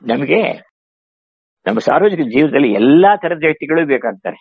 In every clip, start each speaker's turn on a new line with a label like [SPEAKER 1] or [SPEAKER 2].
[SPEAKER 1] ನಮಗೆ ನಮ್ಮ ಸಾರ್ವಜನಿಕ ಜೀವನದಲ್ಲಿ ಎಲ್ಲಾ ತರದ ವ್ಯಕ್ತಿಗಳು ಬೇಕಾಗ್ತಾರೆ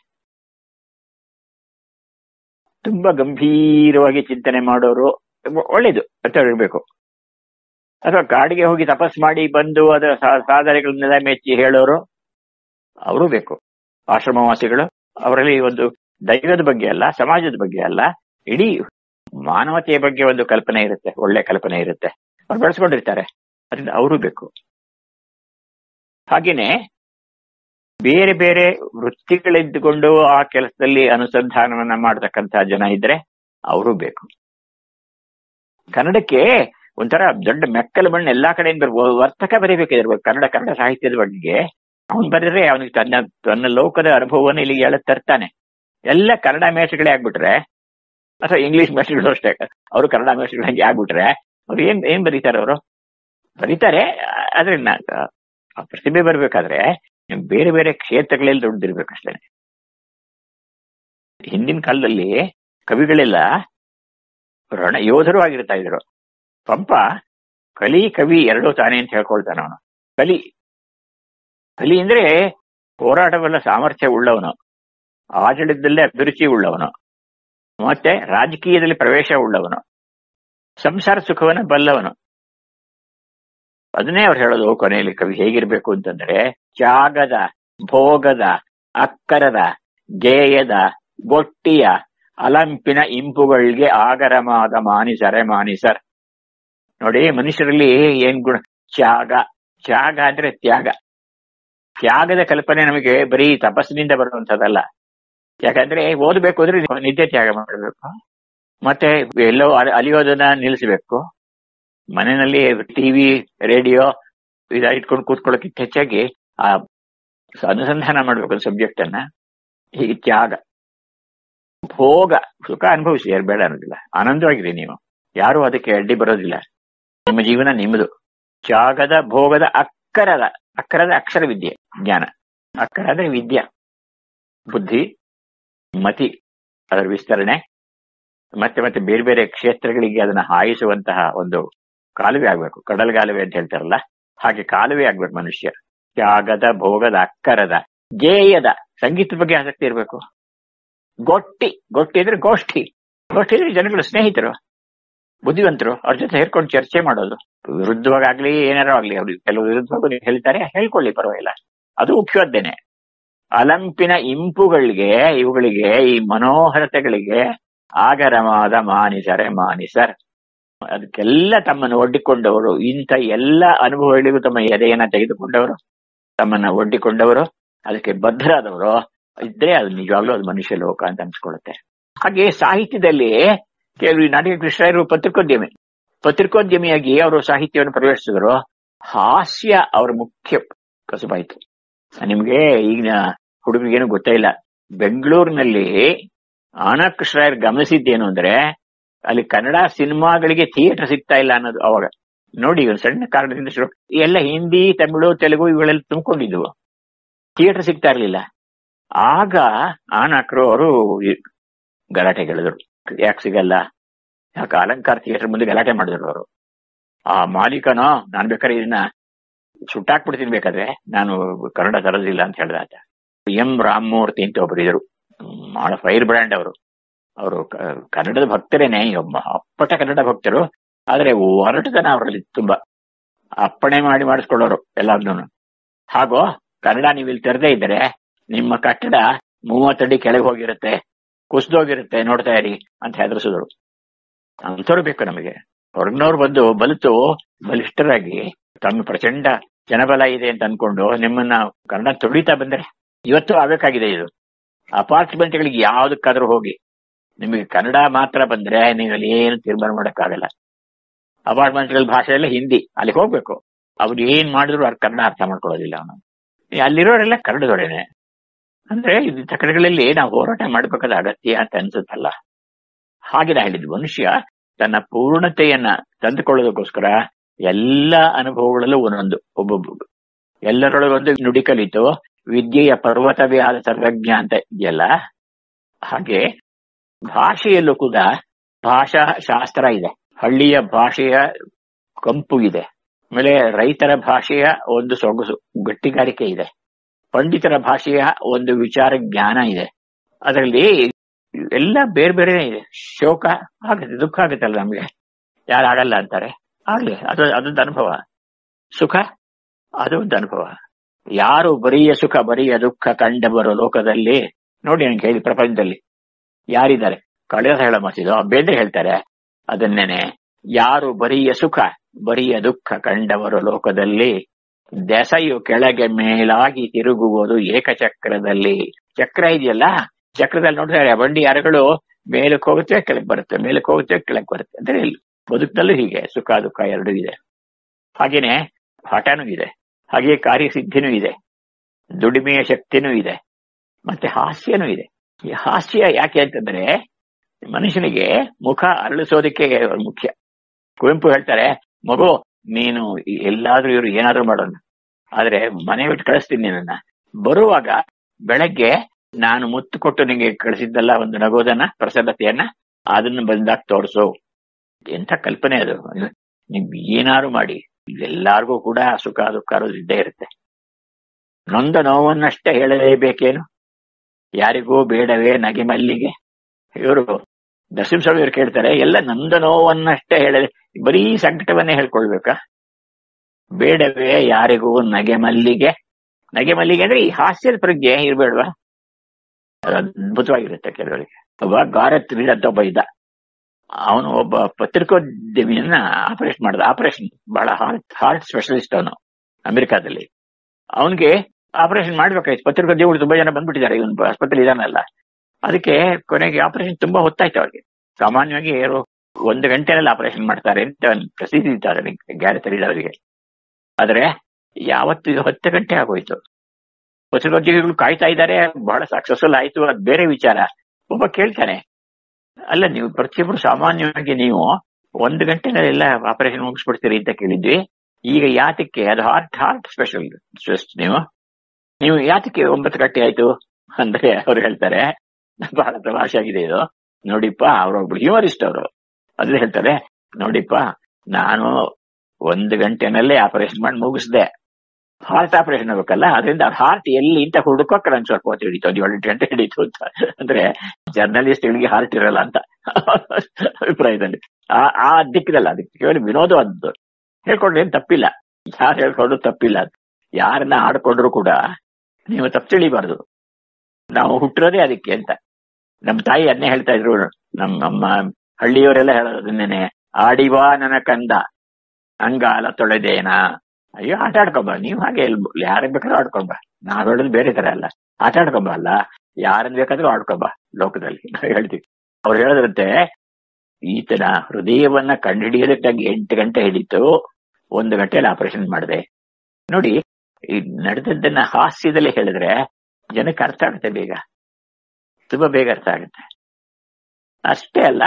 [SPEAKER 1] ತುಂಬಾ ಗಂಭೀರವಾಗಿ ಚಿಂತನೆ ಮಾಡೋರು ಒಳ್ಳೇದು ಅಂತ ಹೇಳ್ಬೇಕು ಅಥವಾ ಕಾಡಿಗೆ ಹೋಗಿ ತಪಸ್ ಮಾಡಿ ಬಂದು ಅದರ ಸಾ- ಸಾಧನೆಗಳನ್ನೆಲ್ಲ ಮೆಚ್ಚಿ ಹೇಳೋರು ಅವರು ಬೇಕು ಆಶ್ರಮವಾಸಿಗಳು ಅವರಲ್ಲಿ ಒಂದು ದೈವದ ಬಗ್ಗೆ ಅಲ್ಲ ಸಮಾಜದ ಬಗ್ಗೆ ಅಲ್ಲ ಇಡೀ ಮಾನವತೆಯ ಬಗ್ಗೆ ಒಂದು ಕಲ್ಪನೆ ಇರುತ್ತೆ ಒಳ್ಳೆ ಕಲ್ಪನೆ ಇರುತ್ತೆ ಅವ್ರು ಬೆಳೆಸ್ಕೊಂಡಿರ್ತಾರೆ ಅದರಿಂದ ಅವರು ಬೇಕು ಹಾಗೇನೆ ಬೇರೆ ಬೇರೆ ವೃತ್ತಿಗಳಿದ್ದುಕೊಂಡು ಆ ಕೆಲಸದಲ್ಲಿ ಅನುಸಂಧಾನವನ್ನ ಮಾಡತಕ್ಕಂತ ಜನ ಇದ್ರೆ ಅವರು ಬೇಕು ಕನ್ನಡಕ್ಕೆ ಒಂಥರ ದೊಡ್ಡ ಮೆಕ್ಕಲ ಮಣ್ಣು ಎಲ್ಲಾ ಕಡೆಯಿಂದ ಬರ್ಬೋದು ವರ್ತಕ ಬರೀಬೇಕಿದ್ರೆ ಕನ್ನಡ ಕನ್ನಡ ಸಾಹಿತ್ಯದ ಬಗ್ಗೆ ಅವನು ಬರೆದ್ರೆ ಅವನಿಗೆ ತನ್ನ ತನ್ನ ಲೋಕದ ಅನುಭವವನ್ನು ಇಲ್ಲಿಗೆ ಹೇಳಕ್ ತರ್ತಾನೆ ಎಲ್ಲ ಕನ್ನಡ ಮೇಷಗಳೇ ಆಗ್ಬಿಟ್ರೆ ಅಥವಾ ಇಂಗ್ಲಿಷ್ ಮೇಷಗಳು ಅಷ್ಟೇ ಅವರು ಕನ್ನಡ ಮೇಷಗಳು ಹಂಗೆ ಆಗ್ಬಿಟ್ರೆ ಅವ್ರು ಏನ್ ಏನ್ ಬರೀತಾರೆ ಅವರು ಬರೀತಾರೆ ಆದ್ರೆ ನ- ಆ ಪ್ರತಿಭೆ ಬರ್ಬೇಕಾದ್ರೆ ಬೇರೆ ಬೇರೆ ಕ್ಷೇತ್ರಗಳಲ್ಲಿ ದುಡ್ದಿರ್ಬೇಕಷ್ಟೇ ಹಿಂದಿನ ಕಾಲದಲ್ಲಿ ಕವಿಗಳೆಲ್ಲ ರಣ ಯೋಧರು ಆಗಿರ್ತಾ ಇದ್ರು ಪಂಪ ಕಲಿ ಕವಿ ಎರಡೂ ತಾನೇ ಅಂತ ಹೇಳ್ಕೊಳ್ತಾನ ಅವನು ಕಲಿ ಕಲಿ ಅಂದ್ರೆ ಹೋರಾಟವೆಲ್ಲ ಸಾಮರ್ಥ್ಯ ಉಳ್ಳವನು ಆಡಳಿತದಲ್ಲೇ ಅಭಿರುಚಿ ಉಳ್ಳವನು ಮತ್ತೆ ರಾಜಕೀಯದಲ್ಲಿ ಪ್ರವೇಶ ಉಳ್ಳವನು ಸಂಸಾರ ಸುಖವನ್ನ ಬಲ್ಲವನು ಅದನ್ನೇ ಅವ್ರು ಹೇಳೋದು ಕೊನೆಯಲ್ಲಿ ಕವಿ ಹೇಗಿರ್ಬೇಕು ಅಂತಂದ್ರೆ ತ್ಯಾಗದ ಭೋಗದ ಅಕ್ಕರದ ಗೇಯದ ಗೊಟ್ಟಿಯ ಅಲಂಪಿನ ಇಂಪುಗಳಿಗೆ ಆಗರಮಾದ ಮಾನಿಸರೆ ಮಾನಿಸರ್ ನೋಡಿ ಮನುಷ್ಯರಲ್ಲಿ ಏನ್ ಗುಣ ತ್ಯಾಗ ತ್ಯಾಗ ಅಂದ್ರೆ ತ್ಯಾಗ ತ್ಯಾಗದ ಕಲ್ಪನೆ ನಮಗೆ ಬರೀ ತಪಸ್ಸಿನಿಂದ ಬರುವಂತದಲ್ಲ ಯಾಕಂದ್ರೆ ಓದಬೇಕು ಅಂದ್ರೆ ನಿದ್ದೆ ತ್ಯಾಗ ಮಾಡಬೇಕು ಮತ್ತೆ ಎಲ್ಲೋ ಅಲಿ- ಅಲಿಯೋದನ್ನ ನಿಲ್ಲಿಸಬೇಕು ಮನೆಯಲ್ಲಿ ಟಿವಿ ರೇಡಿಯೋ ಇದ ಇಟ್ಕೊಂಡು ಕೂತ್ಕೊಳ್ಳೋಕ್ಕಿಂತ ಹೆಚ್ಚಾಗಿ ಆ ಸ- ಅನುಸಂಧಾನ ಮಾಡ್ಬೇಕು ಸಬ್ಜೆಕ್ಟ್ ಅನ್ನ ಹೀಗೆ ತ್ಯಾಗ ಭೋಗ ಸುಖ ಅನುಭವಿಸಿ ಯಾರು ಬೇಡ ಅನ್ನೋದಿಲ್ಲ ಆನಂದವಾಗಿರಿ ನೀವು ಯಾರು ಅದಕ್ಕೆ ಅಡ್ಡಿ ಬರೋದಿಲ್ಲ ನಿಮ್ಮ ಜೀವನ ನಿಮ್ಮದು ತ್ಯಾಗದ ಭೋಗದ ಅಕ್ಕರದ ಅಕ್ಕರದ ಅಕ್ಷರ ವಿದ್ಯೆ ಜ್ಞಾನ ಅಕ್ಕರ ಅಂದ್ರೆ ವಿದ್ಯೆ ಬುದ್ಧಿ ಮತಿ ಅದರ ವಿಸ್ತರಣೆ ಮತ್ತೆ ಮತ್ತೆ ಬೇರೆ ಬೇರೆ ಕ್ಷೇತ್ರಗಳಿಗೆ ಅದನ್ನ ಹಾಯಿಸುವಂತಹ ಒಂದು ಕಾಲುವೆ ಆಗ್ಬೇಕು ಕಡಲ್ಗಾಲುವೆ ಅಂತ ಹೇಳ್ತಾರಲ್ಲ ಹಾಗೆ ಕಾಲುವೆ ಆಗ್ಬೇಕು ಮನುಷ್ಯ ತ್ಯಾಗದ ಭೋಗದ ಅಕ್ಕರದ ಗೇಯದ ಸಂಗೀತದ ಬಗ್ಗೆ ಆಸಕ್ತಿ ಇರಬೇಕು ಗೊಟ್ಟಿ ಗೊಟ್ಟಿ ಅಂದ್ರೆ ಗೋಷ್ಠಿ ಗೋಷ್ಠಿ ಅಂದ್ರೆ ಜನಗಳು ಸ್ನೇಹಿತರು ಬುದ್ಧಿವಂತರು ಅವ್ರ ಜೊತೆ ಸೇರ್ಕೊಂಡು ಚರ್ಚೆ ಮಾಡೋದು ವಿರುದ್ಧವಾಗ್ಲಿ ಏನಾರು ಆಗ್ಲಿ ಅವ್ರು ಕೆಲವು ವಿರುದ್ಧವಾಗಿ ಹೇಳ್ತಾರೆ ಹೇಳ್ಕೊಳ್ಳಿ ಪರವಾಗಿಲ್ಲ ಅದು ಮುಖ್ಯವಾದ್ದೇನೆ ಅಲಂಪಿನ ಇಂಪುಗಳಿಗೆ ಇವುಗಳಿಗೆ ಈ ಮನೋಹರತೆಗಳಿಗೆ ಆಗರವಾದ ಮಾನಿಸರೆ ಮಾನಿಸರ್ ಅದಕ್ಕೆಲ್ಲ ತಮ್ಮನ್ನು ಒಡ್ಡಿಕೊಂಡವರು ಇಂಥ ಎಲ್ಲ ಅನುಭವಗಳಿಗೂ ತಮ್ಮ ಎದೆಯನ್ನ ತೆಗೆದುಕೊಂಡವರು ತಮ್ಮನ್ನ ಒಡ್ಡಿಕೊಂಡವರು ಅದಕ್ಕೆ ಬದ್ಧರಾದವರು ಇದ್ರೆ ಅದು ನಿಜವಾಗ್ಲೂ ಅದು ಮನುಷ್ಯ ಲೋಕ ಅಂತ ಅನ್ಸ್ಕೊಳ್ಳುತ್ತೆ ಹಾಗೆ ಸಾಹಿತ್ಯದಲ್ಲಿ ಕೆಲವು ನಾಟಕ ಕೃಷ್ಣರು ಪತ್ರಿಕೋದ್ಯಮಿ ಪತ್ರಿಕೋದ್ಯಮಿಯಾಗಿ ಅವರು ಸಾಹಿತ್ಯವನ್ನು ಪ್ರವೇಶಿಸಿದ್ರು ಹಾಸ್ಯ ಅವರ ಮುಖ್ಯ ಕಸುಬಾಯ್ತು ನಿಮ್ಗೆ ಈಗಿನ ಹುಡುಗರಿಗೇನು ಗೊತ್ತೇ ಇಲ್ಲ ಬೆಂಗಳೂರಿನಲ್ಲಿ ಆನಾ ಕೃಷ್ಣರಾಯರ್ ಗಮನಿಸಿದ್ದೇನು ಅಂದ್ರೆ ಅಲ್ಲಿ ಕನ್ನಡ ಸಿನಿಮಾಗಳಿಗೆ ಥಿಯೇಟರ್ ಸಿಗ್ತಾ ಇಲ್ಲ ಅನ್ನೋದು ಅವಾಗ ನೋಡಿ ಒಂದು ಸಣ್ಣ ಕಾರಣದಿಂದ ಶುರು ಎಲ್ಲ ಹಿಂದಿ ತಮಿಳು ತೆಲುಗು ಇವುಗಳೆಲ್ಲ ತುಂಬಿಕೊಂಡಿದ್ವು ಥಿಯೇಟರ್ ಸಿಗ್ತಾ ಇರ್ಲಿಲ್ಲ ಆಗ ಆನಾಕ್ರು ಅವರು ಗಲಾಟೆಗಳಿದ್ರು ಯಾಕೆ ಸಿಗಲ್ಲ ಯಾಕೆ ಅಲಂಕಾರ ಥಿಯೇಟರ್ ಮುಂದೆ ಗಲಾಟೆ ಮಾಡಿದ್ರು ಅವರು ಆ ಮಾಲೀಕನೋ ನಾನ್ ಬೇಕಾದ್ರೆ ಇದನ್ನ ಸುಟ್ಟಾಕ್ಬಿಡ್ತೀನಿ ಬೇಕಾದ್ರೆ ನಾನು ಕನ್ನಡ ತರೋದಿಲ್ಲ ಅಂತ ಹೇಳ್ದ ಆತ ಎಂ ರಾಮಮೂರ್ತಿ ಅಂತ ಒಬ್ರು ಇದ್ರು ಬಹಳ ಫೈರ್ ಬ್ರ್ಯಾಂಡ್ ಅವರು ಅವರು ಕನ್ನಡದ ಭಕ್ತರೇನೆ ಒಬ್ಬ ಅಪ್ಪಟ ಕನ್ನಡ ಭಕ್ತರು ಆದ್ರೆ ಹೊರಟುತನ ಅವರಲ್ಲಿ ತುಂಬಾ ಅಪ್ಪಣೆ ಮಾಡಿ ಮಾಡಿಸ್ಕೊಳ್ಳೋರು ಎಲ್ಲಾರ್ನು ಹಾಗೋ ಕನ್ನಡ ನೀವು ಇಲ್ಲಿ ತೆರೆದೇ ಇದ್ರೆ ನಿಮ್ಮ ಕಟ್ಟಡ ಮೂವತ್ತಡಿ ಕೆಳಗೆ ಹೋಗಿರುತ್ತೆ ಕುಸಿದೋಗಿರುತ್ತೆ ನೋಡ್ತಾ ಇರಿ ಅಂತ ಹೆದರ್ಸಿದ್ರು ಅಂಥವ್ರು ಬೇಕು ನಮಗೆ ಹೊರಗಿನವ್ರು ಬಂದು ಬಲಿತು ಬಲಿಷ್ಠರಾಗಿ ತಮ್ಮ ಪ್ರಚಂಡ ಜನಬಲ ಇದೆ ಅಂತ ಅನ್ಕೊಂಡು ನಿಮ್ಮನ್ನ ಕನ್ನಡ ತುಳಿತಾ ಬಂದ್ರೆ ಇವತ್ತು ಆಗ್ಬೇಕಾಗಿದೆ ಇದು ಅಪಾರ್ಟ್ಮೆಂಟ್ಗಳಿಗೆ ಯಾವ್ದಕ್ಕಾದ್ರೂ ಹೋಗಿ ನಿಮಗೆ ಕನ್ನಡ ಮಾತ್ರ ಬಂದ್ರೆ ನೀವು ಅಲ್ಲಿ ಏನು ತೀರ್ಮಾನ ಮಾಡಕ್ಕಾಗಲ್ಲ ಅಪಾರ್ಟ್ಮೆಂಟ್ಗಳ ಭಾಷೆ ಎಲ್ಲ ಹಿಂದಿ ಅಲ್ಲಿಗೆ ಹೋಗ್ಬೇಕು ಅವ್ರು ಏನ್ ಮಾಡಿದ್ರು ಅವ್ರು ಕನ್ನಡ ಅರ್ಥ ಮಾಡ್ಕೊಳ್ಳೋದಿಲ್ಲ ಅವನು ಅಲ್ಲಿರೋರೆಲ್ಲ ಕನ್ನಡದೊಡನೆ ಅಂದ್ರೆ ಇಂಥ ಕಡೆಗಳಲ್ಲಿ ನಾವು ಹೋರಾಟ ಮಾಡ್ಬೇಕಾದ ಅಗತ್ಯ ಅಂತ ಅನ್ಸುತ್ತಲ್ಲ ಹಾಗೆ ನಾ ಹೇಳಿದ್ದು ಮನುಷ್ಯ ತನ್ನ ಪೂರ್ಣತೆಯನ್ನ ತಂದುಕೊಳ್ಳೋದಕ್ಕೋಸ್ಕರ ಎಲ್ಲ ಅನುಭವಗಳಲ್ಲೂ ಒಂದೊಂದು ಒಬ್ಬೊಬ್ಬ ಎಲ್ಲರೊಳಗೊಂದು ನುಡಿ ಕಲಿತು ವಿದ್ಯೆಯ ಪರ್ವತವೇ ಆದ ಸರ್ವಜ್ಞ ಅಂತ ಇದೆಯಲ್ಲ ಹಾಗೆ ಭಾಷೆಯಲ್ಲೂ ಕೂಡ ಭಾಷಾ ಶಾಸ್ತ್ರ ಇದೆ ಹಳ್ಳಿಯ ಭಾಷೆಯ ಕಂಪು ಇದೆ ಆಮೇಲೆ ರೈತರ ಭಾಷೆಯ ಒಂದು ಸೊಗಸು ಗಟ್ಟಿಗಾರಿಕೆ ಇದೆ ಪಂಡಿತರ ಭಾಷೆಯ ಒಂದು ವಿಚಾರ ಜ್ಞಾನ ಇದೆ ಅದರಲ್ಲಿ ಎಲ್ಲ ಬೇರೆ ಬೇರೆ ಇದೆ ಶೋಕ ಆಗುತ್ತೆ ದುಃಖ ಆಗುತ್ತಲ್ಲ ನಮ್ಗೆ ಯಾರಾಗಲ್ಲ ಅಂತಾರೆ ಆಗ್ಲಿ ಅದು ಅದೊಂದು ಅನುಭವ ಸುಖ ಅದು ಒಂದು ಅನುಭವ ಯಾರು ಬರಿಯ ಸುಖ ಬರಿಯ ದುಃಖ ಕಂಡ ಬರೋ ಲೋಕದಲ್ಲಿ ನೋಡಿ ನನಗೆ ಹೇಳಿ ಪ್ರಪಂಚದಲ್ಲಿ ಯಾರಿದ್ದಾರೆ ಕಳೆದ ಹೇಳ ಮತ್ತಿದು ಬೇರೆ ಹೇಳ್ತಾರೆ ಅದನ್ನೇನೆ ಯಾರು ಬರಿಯ ಸುಖ ಬರಿಯ ದುಃಖ ಕಂಡವರು ಲೋಕದಲ್ಲಿ ದೆಸೆಯು ಕೆಳಗೆ ಮೇಲಾಗಿ ತಿರುಗುವುದು ಏಕಚಕ್ರದಲ್ಲಿ ಚಕ್ರ ಇದೆಯಲ್ಲ ಚಕ್ರದಲ್ಲಿ ನೋಡಿದ್ರೆ ಬಂಡಿ ಯಾರುಗಳು ಮೇಲಕ್ಕೆ ಹೋಗುತ್ತೆ ಕೆಳಗೆ ಬರುತ್ತೆ ಮೇಲಕ್ಕೆ ಹೋಗುತ್ತೆ ಕೆಳಗೆ ಬರುತ್ತೆ ಅಂದ್ರೆ ಇಲ್ಲಿ ಬದುಕಿನಲ್ಲೂ ಹೀಗೆ ಸುಖ ದುಃಖ ಎರಡೂ ಇದೆ ಹಾಗೇನೆ ಹಠನೂ ಇದೆ ಹಾಗೆ ಕಾರ್ಯಸಿದ್ಧಿನೂ ಇದೆ ದುಡಿಮೆಯ ಶಕ್ತಿನೂ ಇದೆ ಮತ್ತೆ ಹಾಸ್ಯನೂ ಇದೆ ಈ ಹಾಸ್ಯ ಯಾಕೆ ಅಂತಂದ್ರೆ ಮನುಷ್ಯನಿಗೆ ಮುಖ ಅರಳಿಸೋದಕ್ಕೆ ಮುಖ್ಯ ಕುವೆಂಪು ಹೇಳ್ತಾರೆ ಮಗು ನೀನು ಎಲ್ಲಾದ್ರೂ ಇವರು ಏನಾದ್ರೂ ಮಾಡೋಣ ಆದ್ರೆ ಮನೆ ಬಿಟ್ಟು ಕಳಿಸ್ತೀನಿ ನಿನ್ನ ಬರುವಾಗ ಬೆಳಗ್ಗೆ ನಾನು ಮುತ್ತು ಕೊಟ್ಟು ನಿಂಗೆ ಕಳಿಸಿದ್ದಲ್ಲ ಒಂದು ನಗೋದನ್ನ ಪ್ರಸನ್ನತೆಯನ್ನ ಅದನ್ನು ಬಂದಾಗ ತೋರಿಸು ಎಂಥ ಕಲ್ಪನೆ ಅದು ನೀವು ಏನಾರು ಮಾಡಿ ಎಲ್ಲಾರ್ಗೂ ಕೂಡ ಸುಖ ದುಃಖ ಅನ್ನೋದು ಇದ್ದೇ ಇರುತ್ತೆ ನೊಂದ ನೋವನ್ನಷ್ಟೇ ಹೇಳಲೇಬೇಕೇನು ಯಾರಿಗೂ ಬೇಡವೇ ನಗೆ ಮಲ್ಲಿಗೆ ಇವರು ನರಸಿಂಹಸ್ವಾಮಿ ಇವರು ಕೇಳ್ತಾರೆ ಎಲ್ಲ ನಂದ ನೋವನ್ನಷ್ಟೇ ಹೇಳದೆ ಬರೀ ಸಂಕಟವನ್ನೇ ಹೇಳ್ಕೊಳ್ಬೇಕಾ ಬೇಡವೇ ಯಾರಿಗೂ ನಗೆ ಮಲ್ಲಿಗೆ ನಗೆ ಮಲ್ಲಿಗೆ ಅಂದ್ರೆ ಈ ಹಾಸ್ಯದ ಪ್ರಜ್ಞೆ ಇರ್ಬೇಡ್ವಾ ಅದು ಅದ್ಭುತವಾಗಿರುತ್ತೆ ಕೆಲವರಿಗೆ ಒಬ್ಬ ಗಾರತ್ ರೀಡ್ ಅಂತ ಒಬ್ಬ ಇದ್ದ ಅವನು ಒಬ್ಬ ಪತ್ರಿಕೋದ್ಯಮಿಯನ್ನ ಆಪರೇಷನ್ ಮಾಡ್ದ ಆಪರೇಷನ್ ಬಹಳ ಹಾರ್ಟ್ ಹಾರ್ಟ್ ಸ್ಪೆಷಲಿಸ್ಟ್ ಅವನು ಅಮೆರಿಕಾದಲ್ಲಿ ಅವನಿಗೆ ಆಪರೇಷನ್ ಮಾಡ್ಬೇಕಾಯ್ತು ಪತ್ರಿಕೋದ್ಯಮಿಗಳು ತುಂಬಾ ಜನ ಬಂದ್ಬಿಟ್ಟಿದ್ದಾರೆ ಇವನು ಆಸ್ಪತ್ರೆ ಇದಾನಲ್ಲ ಅದಕ್ಕೆ ಕೊನೆಗೆ ಆಪರೇಷನ್ ತುಂಬಾ ಹೊತ್ತಾಯ್ತು ಅವ್ರಿಗೆ ಸಾಮಾನ್ಯವಾಗಿ ಯಾರು ಒಂದು ಗಂಟೆನಲ್ಲಿ ಆಪರೇಷನ್ ಮಾಡ್ತಾರೆ ಅಂತ ಒಂದು ಪ್ರಸಿದ್ಧಿ ಇದ್ದಾರೆ ಗ್ಯಾರೆ ತರಿದವರಿಗೆ ಆದ್ರೆ ಯಾವತ್ತು ಇದು ಹತ್ತು ಗಂಟೆ ಆಗೋಯ್ತು ಪತ್ರಿಕೋದ್ಯೋಗಿಗಳು ಕಾಯ್ತಾ ಇದ್ದಾರೆ ಬಹಳ ಸಕ್ಸಸ್ಫುಲ್ ಆಯ್ತು ಅದು ಬೇರೆ ವಿಚಾರ ಒಬ್ಬ ಕೇಳ್ತಾನೆ ಅಲ್ಲ ನೀವು ಪ್ರತಿಯೊಬ್ರು ಸಾಮಾನ್ಯವಾಗಿ ನೀವು ಒಂದು ಗಂಟೆನಲ್ಲೆಲ್ಲ ಆಪರೇಷನ್ ಮುಗಿಸ್ಬಿಡ್ತೀರಿ ಅಂತ ಕೇಳಿದ್ವಿ ಈಗ ಯಾತಕ್ಕೆ ಅದು ಹಾರ್ಟ್ ಹಾರ್ಟ್ ಸ್ಪೆಷಲ್ ನೀವು ನೀವು ಯಾತಕ್ಕೆ ಒಂಬತ್ತು ಗಂಟೆ ಆಯ್ತು ಅಂದ್ರೆ ಅವ್ರು ಹೇಳ್ತಾರೆ ಬಹಳ ತಮಾಷೆ ಆಗಿದೆ ಇದು ನೋಡಿಪ್ಪ ಅವ್ರೊಬ್ರು ಹ್ಯೂಮರಿಸ್ಟ್ ಅವರು ಅದೇ ಹೇಳ್ತಾರೆ ನೋಡಿಪ್ಪ ನಾನು ಒಂದು ಗಂಟೆನಲ್ಲೇ ಆಪರೇಷನ್ ಮಾಡಿ ಮುಗಿಸ್ದೆ ಹಾರ್ಟ್ ಆಪರೇಷನ್ ಆಗ್ಬೇಕಲ್ಲ ಅದರಿಂದ ಹಾರ್ಟ್ ಎಲ್ಲಿ ಅಂತ ಹುಡುಕೋಕೆ ನಂಗೆ ಸ್ವಲ್ಪ ಹೊತ್ತು ಹಿಡಿತು ಒಂದು ಏಳು ಗಂಟೆ ಹಿಡಿತು ಅಂತ ಅಂದ್ರೆ ಜರ್ನಲಿಸ್ಟ್ಗಳಿಗೆ ಹಾರ್ಟ್ ಇರಲ್ಲ ಅಂತ ಅಭಿಪ್ರಾಯದಲ್ಲಿ ಆ ಆ ದಿಕ್ಕದಲ್ಲ ಅದಕ್ಕೆ ಕೇಳಿ ವಿನೋದವಾದದ್ದು ಹೇಳ್ಕೊಂಡ್ರೆ ಏನ್ ತಪ್ಪಿಲ್ಲ ಯಾರು ಹೇಳ್ಕೊಂಡು ತಪ್ಪಿಲ್ಲ ಯಾರನ್ನ ಆಡ್ಕೊಂಡ್ರು ಕೂಡ ನೀವು ತಪ್ಪು ತಿಳಿಬಾರ್ದು ನಾವು ಹುಟ್ಟಿರೋದೇ ಅದಕ್ಕೆ ಅಂತ ನಮ್ಮ ತಾಯಿ ಅದನ್ನೇ ಹೇಳ್ತಾ ಇದ್ರು ನಮ್ಮ ನಮ್ಮ ಹಳ್ಳಿಯವರೆಲ್ಲ ಹೇಳೋದನ್ನೇನೆ ಆಡಿವಾ ನನ್ನ ಕಂದ ಅಂಗಾಲ ತೊಳೆದೇನ ಅಯ್ಯೋ ಆಟ ಆಡ್ಕೊಂಬ ನೀವು ಹಾಗೆ ಯಾರಿಗೆ ಬೇಕಾದ್ರೂ ಆಡ್ಕೊಂಬ ನಾವ್ ಹೇಳೋದು ಬೇರೆ ತರ ಅಲ್ಲ ಆಟ ಆಡ್ಕೊಂಬ ಅಲ್ಲ ಯಾರನ್ನ ಬೇಕಾದ್ರೂ ಆಡ್ಕೊಂಬ ಲೋಕದಲ್ಲಿ ನಾವು ಹೇಳ್ತೀವಿ ಅವ್ರು ಹೇಳೋದ್ರಂತೆ ಈತನ ಹೃದಯವನ್ನ ಕಂಡುಹಿಡಿಯೋದಕ್ಕಾಗಿ ಎಂಟು ಗಂಟೆ ಹಿಡಿತು ಒಂದು ಗಂಟೆಯಲ್ಲಿ ಆಪರೇಷನ್ ಮಾಡಿದೆ ನೋಡಿ ಈ ನಡೆದದ್ದನ್ನ ಹಾಸ್ಯದಲ್ಲಿ ಹೇಳಿದ್ರೆ ಜನಕ್ಕೆ ಅರ್ಥ ಆಗುತ್ತೆ ಬೇಗ ತುಂಬಾ ಬೇಗ ಅರ್ಥ ಆಗುತ್ತೆ ಅಷ್ಟೇ ಅಲ್ಲ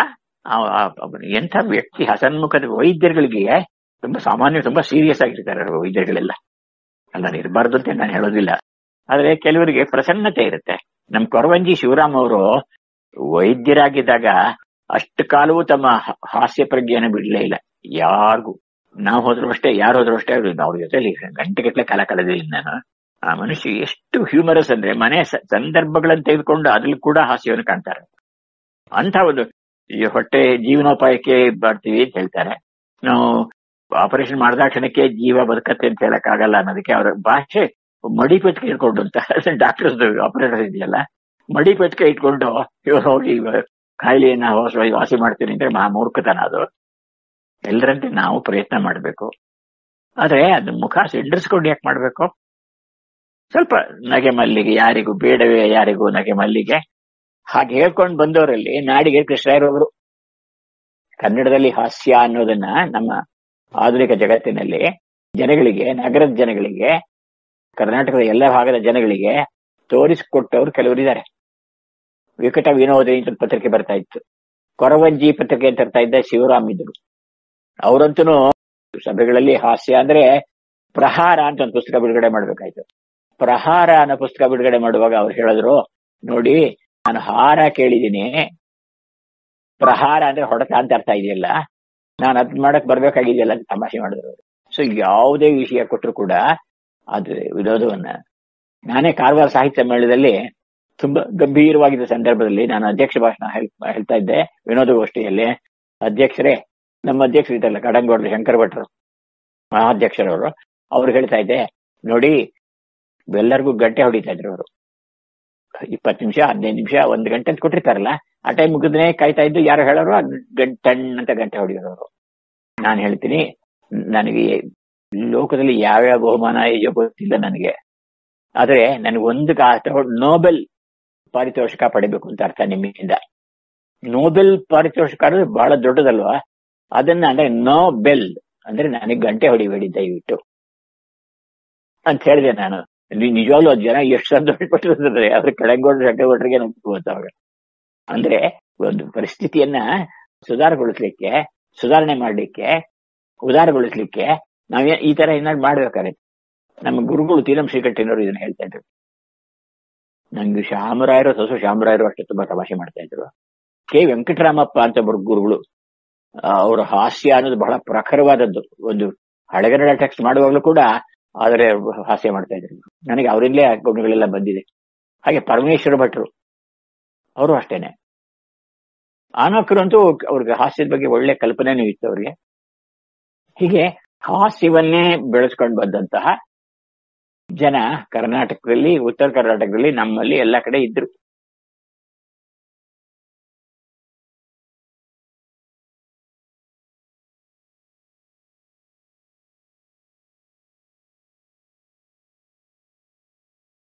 [SPEAKER 1] ಎಂಥ ವ್ಯಕ್ತಿ ಹಸನ್ಮುಖದ ವೈದ್ಯರುಗಳಿಗೆ ತುಂಬಾ ಸಾಮಾನ್ಯ ತುಂಬಾ ಸೀರಿಯಸ್ ಆಗಿರ್ತಾರೆ ವೈದ್ಯರುಗಳೆಲ್ಲ ಅಲ್ಲ ಇರಬಾರ್ದು ಅಂತ ನಾನು ಹೇಳೋದಿಲ್ಲ ಆದ್ರೆ ಕೆಲವರಿಗೆ ಪ್ರಸನ್ನತೆ ಇರುತ್ತೆ ನಮ್ ಕೊರವಂಜಿ ಶಿವರಾಮ್ ಅವರು ವೈದ್ಯರಾಗಿದ್ದಾಗ ಅಷ್ಟು ಕಾಲವೂ ತಮ್ಮ ಹಾಸ್ಯ ಪ್ರಜ್ಞೆಯನ್ನು ಬಿಡ್ಲೇ ಇಲ್ಲ ಯಾರಿಗೂ ನಾವು ಹೋದ್ರು ಅಷ್ಟೇ ಯಾರು ಹೋದ್ರು ಅಷ್ಟೇ ಅವ್ರ ಜೊತೆಲಿ ಗಂಟೆಗಟ್ಟಲೆ ಕಾಲ ಕಳೆದಿಲ್ಲ ನಾನು ಆ ಮನುಷ್ಯ ಎಷ್ಟು ಹ್ಯೂಮರಸ್ ಅಂದ್ರೆ ಮನೆ ಸಂದರ್ಭಗಳನ್ನು ತೆಗೆದುಕೊಂಡು ಅದ್ರಲ್ಲಿ ಕೂಡ ಹಾಸ್ಯವನ್ನು ಕಾಣ್ತಾರೆ ಅಂತ ಒಂದು ಈ ಹೊಟ್ಟೆ ಜೀವನೋಪಾಯಕ್ಕೆ ಬರ್ತೀವಿ ಅಂತ ಹೇಳ್ತಾರೆ ನಾವು ಆಪರೇಷನ್ ಮಾಡಿದ ಕ್ಷಣಕ್ಕೆ ಜೀವ ಬದುಕತ್ತೆ ಅಂತ ಹೇಳಕ್ ಆಗಲ್ಲ ಅನ್ನೋದಕ್ಕೆ ಅವರ ಭಾಷೆ ಮಡಿ ಪೆಟ್ಟಿಗೆ ಇಟ್ಕೊಂಡು ಅಂತ ಡಾಕ್ಟರ್ಸ್ ಆಪರೇಟರ್ ಇದೆಯಲ್ಲ ಮಡಿ ಪೆಟ್ಟಿಗೆ ಇಟ್ಕೊಂಡು ಇವ್ರು ಹೋಗಿ ಕಾಯಿಲೆಯನ್ನ ವಾಸಿ ಮಾಡ್ತೀನಿ ಅಂದ್ರೆ ಮಹಾ ಮೂರ್ಖತನ ಅದು ಎಲ್ಲರಂತೆ ನಾವು ಪ್ರಯತ್ನ ಮಾಡಬೇಕು ಆದ್ರೆ ಅದು ಮುಖ ಸಿಂಡರ್ಸ್ಕೊಂಡು ಯಾಕೆ ಮಾಡ್ಬೇಕು ಸ್ವಲ್ಪ ನಗೆ ಮಲ್ಲಿಗೆ ಯಾರಿಗೂ ಬೇಡವೇ ಯಾರಿಗೂ ನಗೆ ಮಲ್ಲಿಗೆ ಹಾಗೆ ಹೇಳ್ಕೊಂಡು ಬಂದವರಲ್ಲಿ ನಾಡಿಗೆ ಕೃಷ್ಣಯ್ಯರವರು ಕನ್ನಡದಲ್ಲಿ ಹಾಸ್ಯ ಅನ್ನೋದನ್ನ ನಮ್ಮ ಆಧುನಿಕ ಜಗತ್ತಿನಲ್ಲಿ ಜನಗಳಿಗೆ ನಗರದ ಜನಗಳಿಗೆ ಕರ್ನಾಟಕದ ಎಲ್ಲ ಭಾಗದ ಜನಗಳಿಗೆ ತೋರಿಸಿಕೊಟ್ಟವರು ಕೆಲವರಿದ್ದಾರೆ ವಿಕಟ ವಿನೋದ ಅಂತ ಪತ್ರಿಕೆ ಬರ್ತಾ ಇತ್ತು ಕೊರವಂಜಿ ಪತ್ರಿಕೆ ಅಂತ ಬರ್ತಾ ಇದ್ದ ಶಿವರಾಮ್ ಇದ್ರು ಅವರಂತೂ ಸಭೆಗಳಲ್ಲಿ ಹಾಸ್ಯ ಅಂದ್ರೆ ಪ್ರಹಾರ ಅಂತ ಒಂದು ಪುಸ್ತಕ ಬಿಡುಗಡೆ ಮಾಡ್ಬೇಕಾಯ್ತು ಪ್ರಹಾರ ಅನ್ನೋ ಪುಸ್ತಕ ಬಿಡುಗಡೆ ಮಾಡುವಾಗ ಅವ್ರು ಹೇಳಿದ್ರು ನೋಡಿ ನಾನು ಹಾರ ಕೇಳಿದೀನಿ ಪ್ರಹಾರ ಅಂದ್ರೆ ಹೊಡೆತ ಅಂತ ಅರ್ಥ ಇದೆಯಲ್ಲ ನಾನು ಅದ್ ಮಾಡಕ್ ಬರ್ಬೇಕಾಗಿದೆಯಲ್ಲ ಅಂತ ತಮಾಷೆ ಮಾಡಿದ್ರು ಸೊ ಯಾವುದೇ ವಿಷಯ ಕೊಟ್ಟರು ಕೂಡ ಅದು ವಿರೋಧವನ್ನ ನಾನೇ ಕಾರವಾರ ಸಾಹಿತ್ಯ ಮೇಳದಲ್ಲಿ ತುಂಬಾ ಗಂಭೀರವಾಗಿದ್ದ ಸಂದರ್ಭದಲ್ಲಿ ನಾನು ಅಧ್ಯಕ್ಷ ಭಾಷಣ ಹೇಳ್- ಹೇಳ್ತಾ ಇದ್ದೆ ವಿನೋದಗೋಷ್ಠಿಯಲ್ಲಿ ಅಧ್ಯಕ್ಷರೇ ನಮ್ಮ ಅಧ್ಯಕ್ಷರು ಇದ್ದಲ್ಲ ಕಡಂಗೋಡ್ರು ಶಂಕರ ಭಟ್ರು ಮಹಾಧ್ಯಕ್ಷರವರು ಅವ್ರು ಹೇಳ್ತಾ ಇದ್ದೆ ನೋಡಿ ಎಲ್ಲರಿಗೂ ಗಂಟೆ ಹೊಡಿತಾ ಇದ್ರು ಅವರು ಇಪ್ಪತ್ತು ನಿಮಿಷ ಹದಿನೈದು ನಿಮಿಷ ಒಂದು ಗಂಟೆ ಅಂತ ಕೊಟ್ಟಿರ್ತಾರಲ್ಲ ಆ ಟೈಮ್ ಮುಗಿದ್ರೆ ಕಾಯ್ತಾ ಇದ್ದು ಯಾರು ಹೇಳೋರು ಆ ಗಂಟೆ ಟಣ್ ಅಂತ ಗಂಟೆ ಹೊಡಿಯೋರು ಅವರು ನಾನು ಹೇಳ್ತೀನಿ ನನಗೆ ಲೋಕದಲ್ಲಿ ಯಾವ್ಯಾವ ಬಹುಮಾನ ಇದೆಯೋ ಗೊತ್ತಿಲ್ಲ ನನಗೆ ಆದ್ರೆ ನನಗೆ ಒಂದು ಕಾ- ನೋಬೆಲ್ ಪಾರಿತೋಷಿಕ ಪಡಿಬೇಕು ಅಂತ ಅರ್ಥ ನಿಮ್ಮಿಂದ ನೋಬೆಲ್ ಪಾರಿತೋಷಿಕ ಅಂದ್ರೆ ಬಹಳ ದೊಡ್ಡದಲ್ವಾ ಅದನ್ನ ಅಂದ್ರೆ ನೋಬೆಲ್ ಅಂದ್ರೆ ನನಗೆ ಗಂಟೆ ಹೊಡಿಬೇಡಿ ದಯವಿಟ್ಟು ಅಂತ ಹೇಳಿದೆ ನಾನು ನಿ- ನಿಜವಾಗ್ಲೂ ಅದ್ ಜನ ಎಷ್ಟು ಸಂತೋಷಪಟ್ಟಿರ್ತಾರೆ ಆದ್ರೆ ಕಡೆಗೋಡ್ ಚಕ್ರವರ್ತಿಗೆ ನನಗೆ ಗೊತ್ತಾಗ ಅಂದ್ರೆ ಒಂದು ಪರಿಸ್ಥಿತಿಯನ್ನ ಸುಧಾರಗೊಳಿಸ್ಲಿಕ್ಕೆ ಸುಧಾರಣೆ ಮಾಡ್ಲಿಕ್ಕೆ ಉದಾರಗೊಳಿಸ್ಲಿಕ್ಕೆ ನಾವೇ ಈ ತರ ಏನಾದ್ರು ಮಾಡ್ಬೇಕಾಗತ್ತೆ ನಮ್ಮ ಗುರುಗಳು ತೀರಂ ಶ್ರೀಕಂಠನವರು ಇದನ್ನ ಹೇಳ್ತಾ ಇದ್ರು ನಂಗೆ ಶಾಮರಾಯರು ಸೊಸು ಶಾಮರಾಯರು ಅಷ್ಟೇ ತುಂಬಾ ತಮಾಷೆ ಮಾಡ್ತಾ ಇದ್ರು ಕೆ ವೆಂಕಟರಾಮಪ್ಪ ಅಂತ ಒಬ್ರು ಗುರುಗಳು ಆ, ಅವರ ಹಾಸ್ಯ ಅನ್ನೋದು ಬಹಳ ಪ್ರಖರವಾದದ್ದು ಒಂದು ಹಳೆಗನ್ನಡ ಟೆಕ್ಸ್ಟ್ ಮಾಡುವಾಗಲೂ ಕೂಡ ಆದರೆ ಹಾಸ್ಯ ಮಾಡ್ತಾ ಇದ್ರು ನನಗೆ ಅವರಿಂದಲೇ ಗುಣಗಳೆಲ್ಲ ಬಂದಿದೆ ಹಾಗೆ ಪರಮೇಶ್ವರ ಭಟ್ರು ಅವರು ಅಷ್ಟೇನೆ ಆನಕರು ಅಂತೂ ಅವ್ರಿಗೆ ಹಾಸ್ಯದ ಬಗ್ಗೆ ಒಳ್ಳೆ ಕಲ್ಪನೆನೂ ಇತ್ತು ಅವ್ರಿಗೆ ಹೀಗೆ ಹಾಸ್ಯವನ್ನೇ ಬೆಳೆಸ್ಕೊಂಡು ಬಂದಂತಹ ಜನ ಕರ್ನಾಟಕದಲ್ಲಿ ಉತ್ತರ ಕರ್ನಾಟಕದಲ್ಲಿ ನಮ್ಮಲ್ಲಿ ಎಲ್ಲ ಕಡೆ ಇದ್ರು